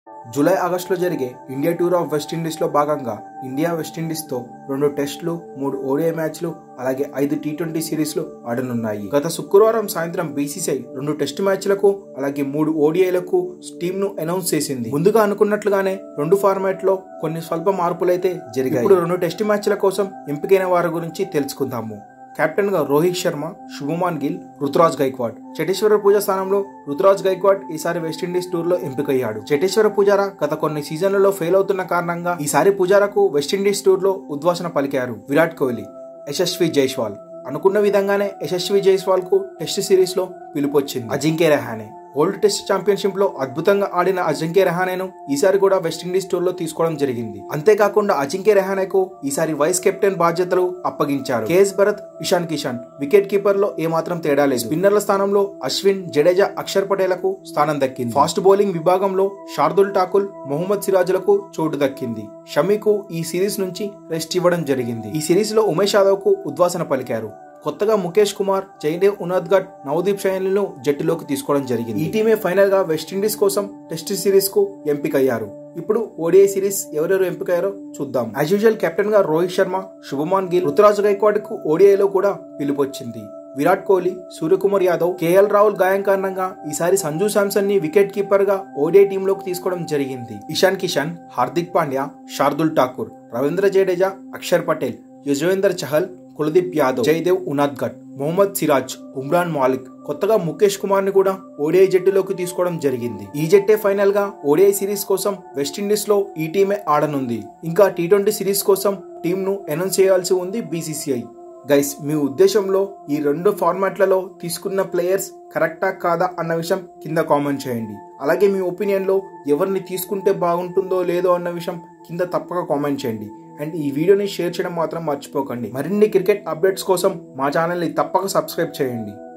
July ఆగస్టులో జరిగే India tour of వెస్టిండీస్లో భాగంగా ఇండియా వెస్టిండీస్తో రెండు టెస్టులు మూడు ఓడిఐ మ్యాచ్లు అలాగే ఐదు టీ ట్వంటీ సిరీస్లు ఆడనున్నాయి గత శుక్రవారం సాయంత్రం బీసీసీఐ రెండు టెస్ట్ మ్యాచ్లకు అలాగే మూడు ఓడిఐలకు టీమ్ ను అనౌన్స్ చేసింది ముందుగా అనుకున్నట్లుగానే రెండు ఫార్మాట్ లో కొన్ని స్వల్ప మార్పులైతే జరిగాయి ఇప్పుడు రెండు టెస్ట్ మ్యాచ్ల కోసం ఎంపికైన వారి గురించి తెలుసుకుందాము కెప్టెన్ గా రోహిత్ శర్మ శుభమాన్ గిల్ రుతురాజ్ గైక్వాడ్ చటేశ్వర పూజ స్థానంలో రుతురాజ్ గైక్వాడ్ ఈసారి వెస్టిండీస్ టూర్ లో ఎంపికయ్యాడు చటేశ్వర పూజారా గత కొన్ని సీజన్లలో ఫెయిల్ అవుతున్న కారణంగా ఈసారి పూజారకు వెస్టిండీస్ టూర్ లో ఉద్వాసన పలికారు విరాట్ కోహ్లీ యశస్వి జైస్వాల్ అనుకున్న విధంగానే యశస్వి జైస్వాల్ కు టెస్ట్ సిరీస్ లో పిలుపొచ్చింది Ajinkya Rahane world test championship లో అద్భుతంగా ఆడిన అజింక్య రహానేను ఈసారి కూడా వెస్టిండీస్ టూర్ లో తీసుకోవడం జరిగింది అంతేకాకుండా అజింక్య రహానేకు ఈసారి వైస్ కెప్టెన్ బాధ్యతలు అప్పగించారు KS Bharat Ishan Kishan wicket keeper లో ఏమాత్రం తేడా లేదు స్పిన్నర్ల స్థానంలో అశ్విన్ జడేజా అక్షర్ పటేలకు స్థానం దక్కింది ఫాస్ట్ బౌలింగ్ విభాగంలో షార్దుల్ ఠాకూర్ మొహమ్మద్ సిరాజులకు చోటు దక్కింది షమీకు ఈ సిరీస్ నుంచి రెస్ట్ ఇవ్వడం జరిగింది ఈ సిరీస్ లో ఉమేష్ యాదవ్ కు ఉద్వాసన పలికారు కొత్తగా ముఖేష్ కుమార్ జైదేవ్ ఉనాద్గఢ్ నవదీప్ షైన్లను జట్టులోకి తీసుకోవడం జరిగింది ఈ టీమే ఫైనల్ గా వెస్టిండీస్ కోసం టెస్ట్ సిరీస్ కు ఎంపికయ్యారు ఇప్పుడు ఓడిఐ సిరీస్ ఎవరెవరు ఎంపికయ్యారో చూద్దాం యాజ్ యూజువల్ కెప్టెన్ గా రోహిత్ శర్మ శుభమాన్ గిల్ రుతురాజ్ గైక్వాడ్ కు ఓడిఐలో కూడా పిలుపొచ్చింది విరాట్ కోహ్లీ సూర్యకుమార్ యాదవ్ కేఎల్ రాహుల్ గాయం కారణంగా ఈసారి సంజు శాంసన్ ని వికెట్ కీపర్ గా ఓడిఐ టీంలోకి తీసుకోవడం జరిగింది ఇషాన్ కిషాన్ హార్దిక్ పాండ్యా శార్దుల్ ఠాకూర్ రవీంద్ర జడేజా అక్షర్ పటేల్ యుజవేందర్ చహల్ కులదీప్ యాదవ్ జయదేవ్ ఉనాద్గఢ్ మొహమ్మద్ సిరాజ్ ఉమ్రాన్ మాలిక్ కొత్తగా ముఖేష్ కుమార్ ని కూడా ఓడిఐ జట్టులోకి తీసుకోవడం జరిగింది ఈ జట్టే ఫైనల్ గా ఓడిఐ సిరీస్ కోసం వెస్టిండీస్ లో ఈ టీమే ఆడనుంది ఇంకా టీ ట్వంటీ సిరీస్ కోసం టీమ్ ను అనౌన్స్ చేయాల్సి ఉంది బీసీసీఐ గైస్ మీ ఉద్దేశంలో ఈ రెండు ఫార్మాట్లలో తీసుకున్న ప్లేయర్స్ కరెక్టా కాదా అన్న విషయం కింద కామెంట్ చేయండి అలాగే మీ ఒపీనియన్ లో ఎవరిని తీసుకుంటే బాగుంటుందో లేదో అన్న విషయం కింద తప్పక కామెంట్ చేయండి అండ్ ఈ వీడియోని షేర్ చేయడం మాత్రం మర్చిపోకండి మరిన్ని క్రికెట్ అప్డేట్స్ కోసం మా ఛానల్ని తప్పక సబ్స్క్రైబ్ చేయండి